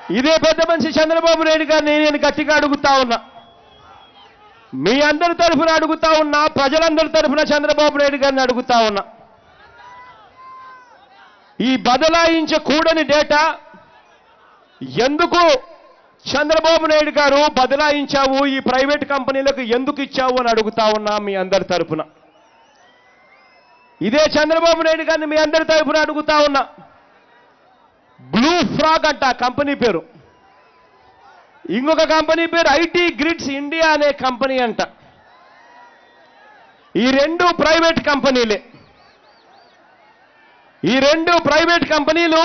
ఇదే పెద్ద మనిషి చంద్రబాబు నాయుడు గారిని నేను గట్టిగా అడుగుతా ఉన్నా మీ అందరి తరఫున అడుగుతా ఉన్నా ప్రజలందరి తరఫున చంద్రబాబు నాయుడు గారిని అడుగుతా ఉన్నా ఈ బదలాయించకూడని డేటా ఎందుకు చంద్రబాబు నాయుడు గారు బదలాయించావు ఈ ప్రైవేట్ కంపెనీలకు ఎందుకు ఇచ్చావు అని అడుగుతా ఉన్నా మీ అందరి తరఫున ఇదే చంద్రబాబు నాయుడు గారిని మీ అందరి తరఫున అడుగుతా ఉన్నా బ్లూ ఫ్రాగ్ అంట ఆ కంపెనీ పేరు ఇంకొక కంపెనీ పేరు ఐటీ గ్రిడ్స్ ఇండియా అనే కంపెనీ అంట ఈ రెండు ప్రైవేట్ కంపెనీలే ఈ రెండు ప్రైవేట్ కంపెనీలు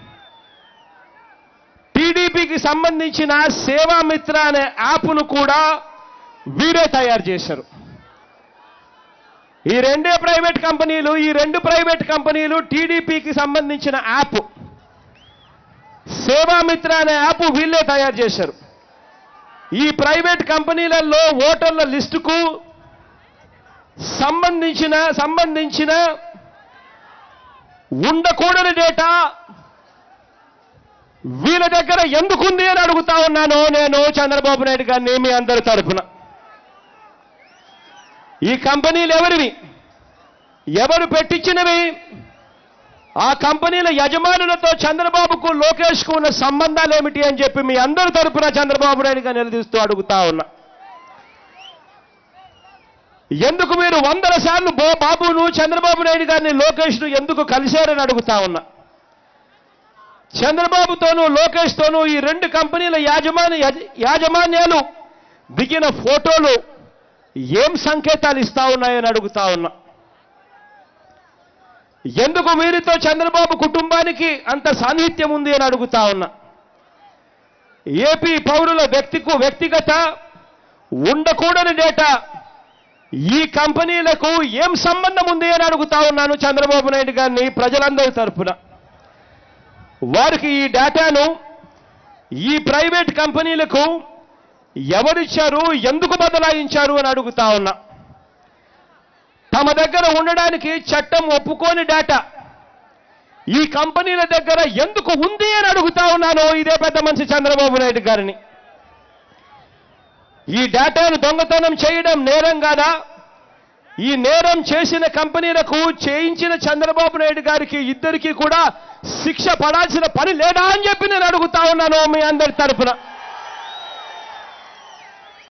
టీడీపీకి సంబంధించిన సేవామిత్ర అనే యాప్ను కూడా వీరే తయారు చేశారు ఈ రెండే ప్రైవేట్ కంపెనీలు ఈ రెండు ప్రైవేట్ కంపెనీలు టీడీపీకి సంబంధించిన యాప్ సేవామిత్ర అనే యాప్ వీళ్ళే తయారు చేశారు ఈ ప్రైవేట్ కంపెనీలలో ఓటర్ల లిస్టుకు సంబంధించిన సంబంధించిన ఉండకూడని డేటా వీళ్ళ దగ్గర ఎందుకుంది అని అడుగుతా ఉన్నాను నేను చంద్రబాబు నాయుడు గారిని మీ అందరి తరఫున ఈ కంపెనీలు ఎవరివి ఎవరు పెట్టించినవి ఆ కంపెనీల యజమానులతో చంద్రబాబుకు లోకేష్కు ఉన్న సంబంధాలు ఏమిటి అని చెప్పి మీ అందరి తరపున చంద్రబాబు నాయుడు గారు నిలదీస్తూ అడుగుతా ఉన్నా ఎందుకు మీరు వందల సార్లు బో బాబును చంద్రబాబు నాయుడు గారిని లోకేష్ను ఎందుకు కలిశారని అడుగుతా ఉన్నా చంద్రబాబుతోనూ లోకేష్తోనూ ఈ రెండు కంపెనీల యాజమాన్య యజ- యాజమాన్యాలు దిగిన ఫోటోలు ఏం సంకేతాలు ఇస్తా ఉన్నాయని అడుగుతా ఉన్నా ఎందుకు వీరితో చంద్రబాబు కుటుంబానికి అంత సాన్నిహిత్యం ఉంది అని అడుగుతా ఉన్నా ఏపీ పౌరుల వ్యక్తికు వ్యక్తిగత ఉండకూడని డేటా ఈ కంపెనీలకు ఏం సంబంధం ఉంది అని అడుగుతా ఉన్నాను చంద్రబాబు నాయుడు గారిని ప్రజలందరి తరఫున వారికి ఈ డేటాను ఈ ప్రైవేట్ కంపెనీలకు ఎవరిచ్చారు ఎందుకు బదలాయించారు అని అడుగుతా ఉన్నా తమ దగ్గర ఉండడానికి చట్టం ఒప్పుకోని డేటా ఈ కంపెనీల దగ్గర ఎందుకు ఉంది అని అడుగుతా ఉన్నాను ఇదే పెద్ద మనిషి చంద్రబాబు నాయుడు గారిని ఈ డేటాను దొంగతనం చేయడం నేరం కాదా ఈ నేరం చేసిన కంపెనీలకు చేయించిన చంద్రబాబు నాయుడు గారికి ఇద్దరికీ కూడా శిక్ష పడాల్సిన పని లేదా అని చెప్పి నేను అడుగుతా ఉన్నాను మీ అందరి తరఫున